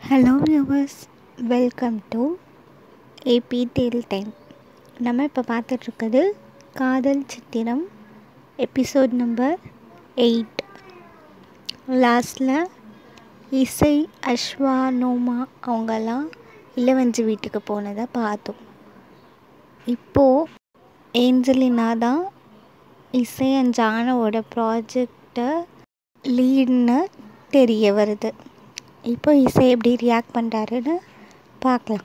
hello viewers welcome to AB tale time நம்ம இப்போ பார்த்துட்ருக்குது காதல் சித்திரம் எபிசோட் நம்பர் எயிட் லாஸ்டில் இசை அஸ்வா நோமா அவங்கெல்லாம் இளவஞ்சி வீட்டுக்கு போனதை பார்த்தோம் இப்போது ஏஞ்சலினா தான் இசை அண்ட் ஜானவோட ப்ராஜெக்டை லீட்னு தெரிய வருது இப்போ இசை எப்படி ரியாக்ட் பண்ணுறாருன்னு பார்க்கலாம்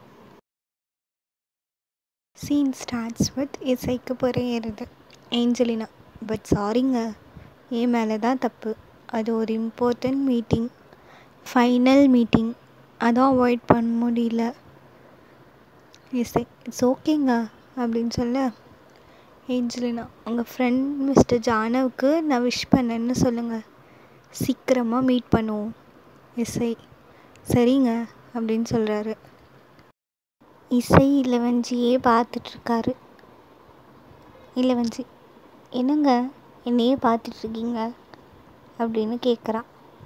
சீன் ஸ்டார்ட்ஸ் வித் இசைக்கு புரியுறது ஏஞ்சலினா பட் சாரிங்க என் மேலே தான் தப்பு அது ஒரு இம்பார்ட்டண்ட் மீட்டிங் ஃபைனல் மீட்டிங் அதான் அவாய்ட் பண்ண முடியல இசை இட்ஸ் ஓகேங்க அப்படின்னு சொல்ல ஏஞ்சலினா உங்கள் ஃப்ரெண்ட் மிஸ்டர் ஜானவுக்கு நான் விஷ் பண்ணேன்னு சொல்லுங்கள் சீக்கிரமாக மீட் பண்ணுவோம் இசை சரிங்க அப்படின்னு சொல்கிறாரு இசை இளவஞ்சியே பார்த்துட்ருக்காரு இளவஞ்சி என்னங்க என்னையே பார்த்துட்ருக்கீங்க அப்படின்னு கேட்குறா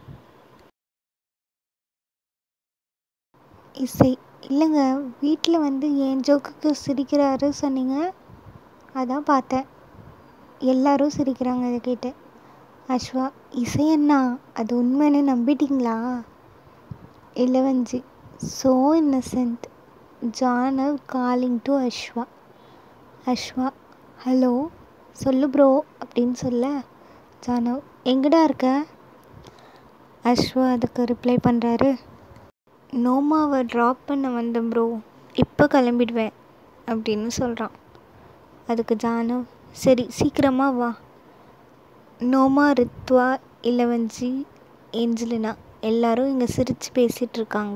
இசை இல்லைங்க வீட்டில் வந்து என் ஜோக்குக்கு சிரிக்கிறாரு சொன்னீங்க அதான் பார்த்தேன் எல்லாரும் சிரிக்கிறாங்க இதை கேட்டு அஸ்வா இசை அண்ணா அது உண்மைன்னு நம்பிட்டீங்களா Ilavanji so innocent Janav calling to Ashwa Ashwa hello சொல்லு ப்ரோ அப்படின்னு சொல்ல ஜானவ் எங்கடா இருக்க அஸ்வா அதுக்கு ரிப்ளை பண்ணுறாரு நோமாவை ட்ராப் பண்ண வந்தேன் ப்ரோ இப்போ கிளம்பிடுவேன் அப்படின்னு சொல்கிறான் அதுக்கு ஜானவ் சரி சீக்கிரமாக வா நோமா ரித்வா இளவஞ்சி ஏஞ்சலினா எல்லாரும் இங்கே சிரித்து பேசிகிட்டு இருக்காங்க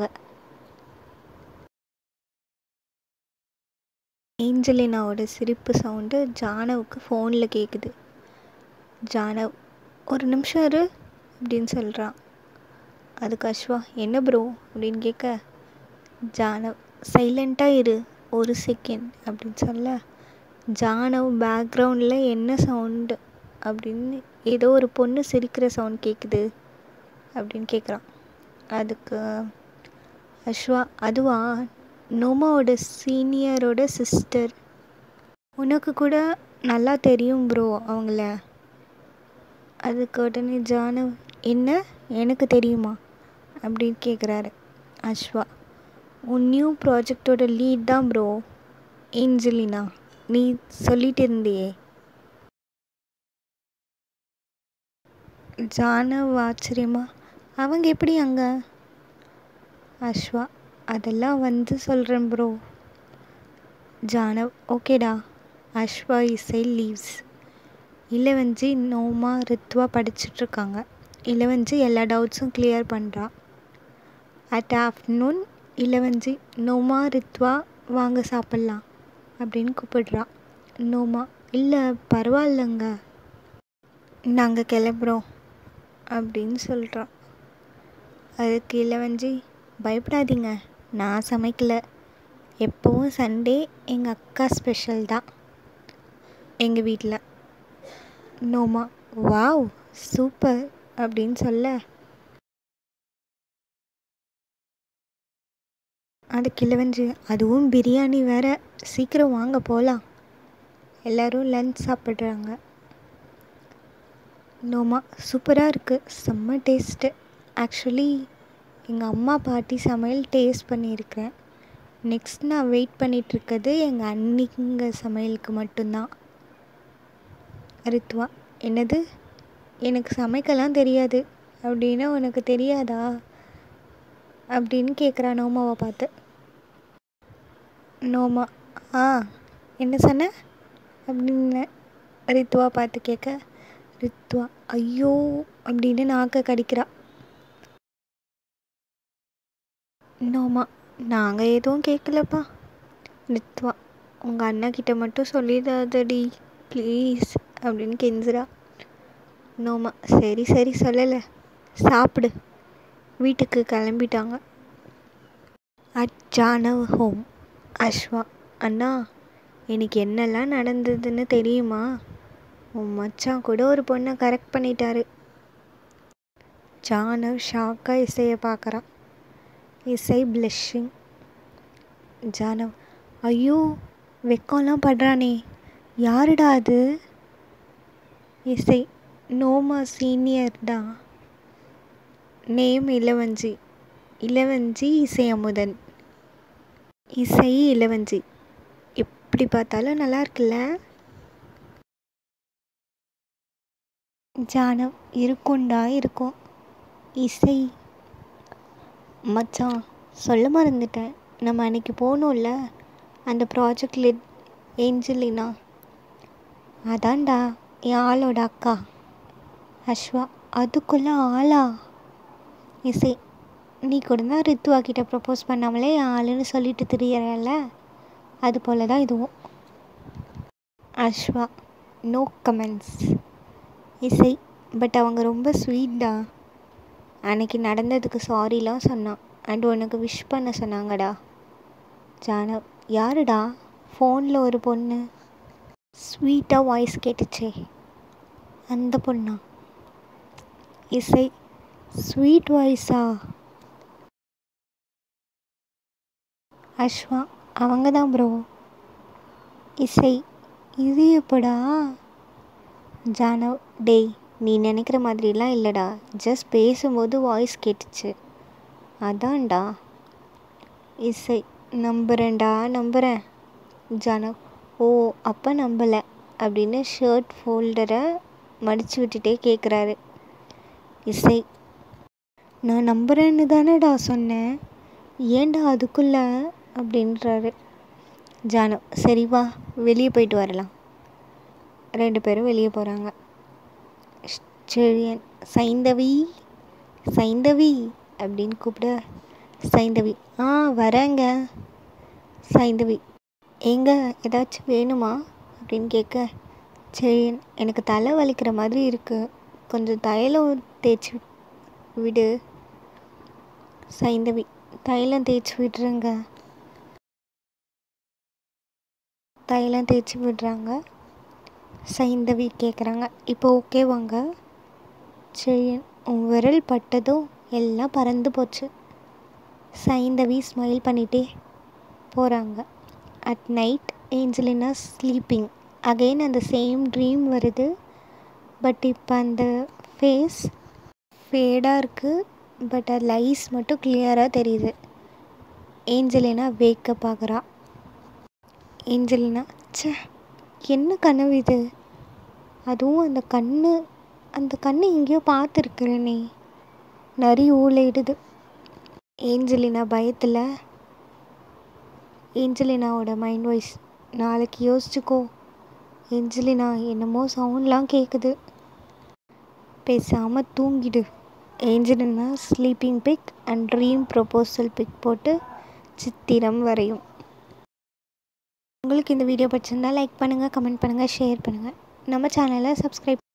ஏஞ்சலினாவோட சிரிப்பு சவுண்டு ஜானவுக்கு ஃபோனில் கேட்குது ஜானவ் ஒரு நிமிஷம் இரு அப்படின்னு சொல்கிறான் அதுக்கு அஸ்வா என்ன ப்ரோ அப்படின்னு கேட்க ஜானவ் சைலண்ட்டாக இரு ஒரு செகண்ட் அப்படின்னு சொல்ல ஜானவ் பேக்ரவுண்டில் என்ன சவுண்டு அப்படின்னு ஏதோ ஒரு பொண்ணு சிரிக்கிற சவுண்ட் கேட்குது அப்படின்னு கேட்குறான் அதுக்கு அஸ்வா அதுவா நோமாவோட சீனியரோட சிஸ்டர் உனக்கு கூட நல்லா தெரியும் ப்ரோ அவங்கள அதுக்கு உடனே ஜானவ் என்ன எனக்கு தெரியுமா அப்படின்னு கேட்குறாரு அஸ்வா உன் நியூ ப்ராஜெக்டோட லீட் தான் ப்ரோ ஏஞ்சலினா நீ சொல்லிட்டு இருந்தியே ஜானவ் ஆச்சரியமா அவங்க எப்படி அங்கே அஸ்வா அதெல்லாம் வந்து சொல்கிறேன் ப்ரோ ஜானவ் ஓகேடா அஸ்வா இசை லீவ்ஸ் இளவஞ்சி நோமா ரித்வா படிச்சிட்ருக்காங்க இளவஞ்சி எல்லா டவுட்ஸும் கிளியர் பண்ணுறா அட் ஆஃப்டர்நூன் இளவஞ்சி நோமா ரித்வா வாங்க சாப்பிட்லாம் அப்படின்னு கூப்பிடுறா நோமா இல்லை பரவாயில்லைங்க நாங்கள் கிளம்புறோம் அப்படின்னு சொல்கிறான் அதுக்கு இளவஞ்சி பயப்படாதீங்க நான் சமைக்கலை எப்போவும் சண்டே எங்கள் அக்கா ஸ்பெஷல் தான் எங்கள் வீட்டில் நோமா வாவ் சூப்பர் அப்படின்னு சொல்ல அதுக்கு இளவஞ்சி அதுவும் பிரியாணி வேற சீக்கிரம் வாங்க போகலாம் எல்லோரும் லன்ச் சாப்பிட்றாங்க நோமா சூப்பராக இருக்குது செம்ம டேஸ்ட்டு ஆக்சுவலி எங்கள் அம்மா பாட்டி சமையல் டேஸ்ட் பண்ணியிருக்கிறேன் நெக்ஸ்ட் நான் வெயிட் பண்ணிகிட்ருக்கிறது எங்கள் அன்னிங்க சமையலுக்கு மட்டும்தான் ரித்வா என்னது எனக்கு சமைக்கலாம் தெரியாது அப்படின்னா உனக்கு தெரியாதா அப்படின்னு கேட்குறா நோமாவை பார்த்து நோமா ஆ என்ன சொன்ன அப்படின்னு ரித்வா பார்த்து கேட்க ரித்வா ஐயோ அப்படின்னு நாக்க கடிக்கிறா நோமா நாங்கள் எதுவும் கேட்கலப்பா ரித்வா உங்கள் அண்ணாக்கிட்ட மட்டும் சொல்லிடாதடி ப்ளீஸ் அப்படின்னு கெஞ்சுறா நோமா சரி சரி சொல்லலை சாப்பிடு வீட்டுக்கு கிளம்பிட்டாங்க அட் ஜானவ் ஹோம் அஸ்வா அண்ணா எனக்கு என்னெல்லாம் நடந்ததுன்னு தெரியுமா உன் மச்சான் கூட ஒரு பொண்ணை கரெக்ட் பண்ணிட்டாரு ஜானவ் ஷாக்காக இசையை பார்க்குறான் இசை பிளஷிங் ஜானவ் ஐயோ வெக்கம்லாம் படுறானே யாருடா அது இசை நோமா சீனியர்டா நேம் இளவஞ்சி இளவஞ்சி இசை அமுதன் இசை இளவஞ்சி எப்படி பார்த்தாலும் நல்லா இருக்குல்ல ஜானவ் இருக்கும்டா இருக்கும் இசை மச்சான் சொல்ல மறந்துட்டேன் நம்ம அன்னைக்கு போனோம்ல அந்த ப்ராஜெக்ட் லிட் ஏஞ்சலினா அதான்டா என் ஆளோட அக்கா அஸ்வா அதுக்குள்ளே ஆளா இசை நீ கூட தான் ரித்துவா கிட்ட ப்ரப்போஸ் பண்ணாமலே என் ஆளுன்னு சொல்லிட்டு திரியறல அது போல தான் இதுவும் Ashwa no comments Isai but அவங்க ரொம்ப ஸ்வீட்டா அன்னைக்கு நடந்ததுக்கு சாரிலாம் சொன்னான் அண்ட் உனக்கு விஷ் பண்ண சொன்னாங்கடா ஜானவ் யாருடா ஃபோனில் ஒரு பொண்ணு ஸ்வீட்டாக வாய்ஸ் கேட்டுச்சே அந்த பொண்ணா இசை ஸ்வீட் வாய்ஸா அஸ்வா அவங்க தான் ப்ரோ இசை இது எப்படா ஜானவ் டேய் நீ நினைக்கிற மாதிரிலாம் இல்லைடா ஜஸ்ட் பேசும்போது வாய்ஸ் கேட்டுச்சு அதான்டா இசை நம்புகிறேன்டா நம்புகிறேன் ஜானவ் ஓ அப்போ நம்பலை அப்படின்னு ஷர்ட் ஃபோல்டரை மடித்து விட்டுட்டே கேட்குறாரு இசை நான் நம்புகிறேன்னு தானேடா சொன்னேன் ஏன்டா அதுக்குள்ளே அப்படின்றாரு ஜானவ் சரி வா வெளியே போயிட்டு வரலாம் ரெண்டு பேரும் வெளியே போகிறாங்க செழியன் சைந்தவி சைந்தவி அப்படின்னு கூப்பிட சைந்தவி ஆ வரேங்க சைந்தவி ஏங்க ஏதாச்சும் வேணுமா அப்படின்னு கேட்க செழியன் எனக்கு தலை வலிக்கிற மாதிரி இருக்குது கொஞ்சம் தைலம் தேய்ச்சி விடு சைந்தவி தைலம் தேய்ச்சி விடுறேங்க தைலம் தேய்ச்சி விடுறாங்க சைந்தவி கேட்குறாங்க இப்போ ஓகேவாங்க செழியன் உன் விரல் பட்டதும் எல்லாம் பறந்து போச்சு சைந்தவி ஸ்மைல் பண்ணிகிட்டே போகிறாங்க at night Angelina sleeping again அந்த சேம் ட்ரீம் வருது பட் இப்போ அந்த ஃபேஸ் ஃபேடாக இருக்குது பட் அது லைஸ் மட்டும் கிளியராக தெரியுது ஏஞ்சலினா வேக்கப் ஆகிறா ஏஞ்சலினா ச்சே என்ன கனவு இது அதுவும் அந்த கண்ணு அந்த கண்ணு எங்கேயோ பார்த்துருக்குறேனே நரி ஊழையிடுது ஏஞ்சலினா பயத்தில் ஏஞ்சலினாவோட மைண்ட் வாய்ஸ் நாளைக்கு யோசிச்சுக்கோ ஏஞ்சலினா என்னமோ சவுண்ட்லாம் கேட்குது பேசாமல் தூங்கிடு Angelina sleeping pick and dream proposal pick போட்டு சித்திரம் வரையும் உங்களுக்கு இந்த வீடியோ பிடிச்சிருந்தா லைக் பண்ணுங்கள் கமெண்ட் பண்ணுங்கள் ஷேர் பண்ணுங்கள் நம்ம சேனலை சப்ஸ்கிரைப்